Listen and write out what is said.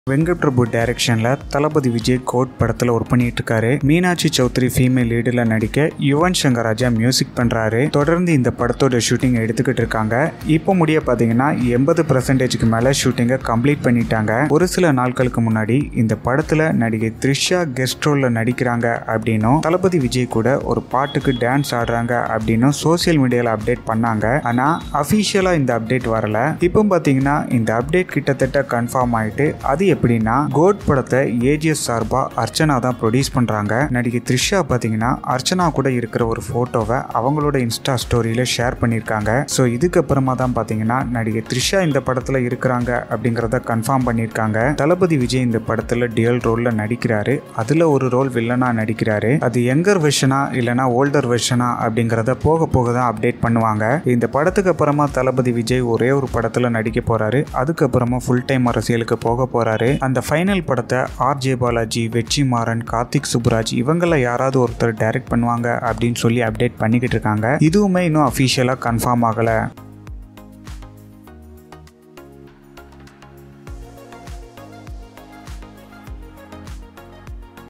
வெங்கட் பிரபு டைரக்ஷனில் தளபதி விஜய் கோட் படத்தில் ஒர்க் பண்ணிட்டு இருக்காரு மீனாட்சி சௌத்ரி ஃபீமேல் லீடில் நடிக்க யுவன் சங்கர் ராஜா மியூசிக் பண்ணுறாரு தொடர்ந்து இந்த படத்தோட ஷூட்டிங் எடுத்துக்கிட்டு இருக்காங்க இப்போ முடிய பார்த்தீங்கன்னா எண்பது பர்சன்டேஜுக்கு மேலே ஷூட்டிங்கை கம்ப்ளீட் பண்ணிட்டாங்க ஒரு சில நாட்களுக்கு முன்னாடி இந்த படத்தில் நடிகை த்ரிஷா கெஸ்ட் ரோலில் நடிக்கிறாங்க அப்படின்னும் தளபதி விஜய் கூட ஒரு பாட்டுக்கு டான்ஸ் ஆடுறாங்க அப்படின்னும் சோசியல் மீடியாவில் அப்டேட் பண்ணாங்க ஆனால் அஃபிஷியலாக இந்த அப்டேட் வரல இப்போ பார்த்தீங்கன்னா இந்த அப்டேட் கிட்டத்தட்ட கன்ஃபார்ம் ஆயிட்டு அது எப்படின்னா கோட் படத்தை ஏஜிஎஸ் சார்பா அர்ச்சனா தான் ப்ரொடியூஸ் பண்றாங்க நடிகை த்ரிஷா பார்த்தீங்கன்னா அர்ச்சனா கூட இருக்கிற ஒரு போட்டோவை அவங்களோட இன்ஸ்டா ஸ்டோரியில ஷேர் பண்ணியிருக்காங்க ஸோ இதுக்கப்புறமா தான் பார்த்தீங்கன்னா நடிகை த்ரிஷா இந்த படத்தில் இருக்கிறாங்க அப்படிங்கிறத கன்ஃபார்ம் பண்ணியிருக்காங்க தளபதி விஜய் இந்த படத்தில் டியல் ரோலில் நடிக்கிறாரு அதில் ஒரு ரோல் வில்லனா நடிக்கிறாரு அது யங்கர் வெர்ஷனா இல்லைனா ஓல்டர் வெர்ஷனா அப்படிங்கிறத போக போக தான் அப்டேட் பண்ணுவாங்க இந்த படத்துக்கு அப்புறமா தளபதி விஜய் ஒரே ஒரு படத்தில் நடிக்க போறாரு அதுக்கப்புறமா ஃபுல் டைம் அரசியலுக்கு போக போறாரு அந்த ஃபைனல் படத்தை ஆர் ஜே பாலாஜி வெற்றிமாறன் கார்த்திக் சுப்ராஜ் இவங்கள யாராவது ஒருத்தர் டைரக்ட் பண்ணுவாங்க அப்படின்னு சொல்லி அப்டேட் பண்ணிக்கிட்டு இருக்காங்க இதுவுமே இன்னும் அஃபிஷியலாக கன்ஃபார்ம் ஆகலை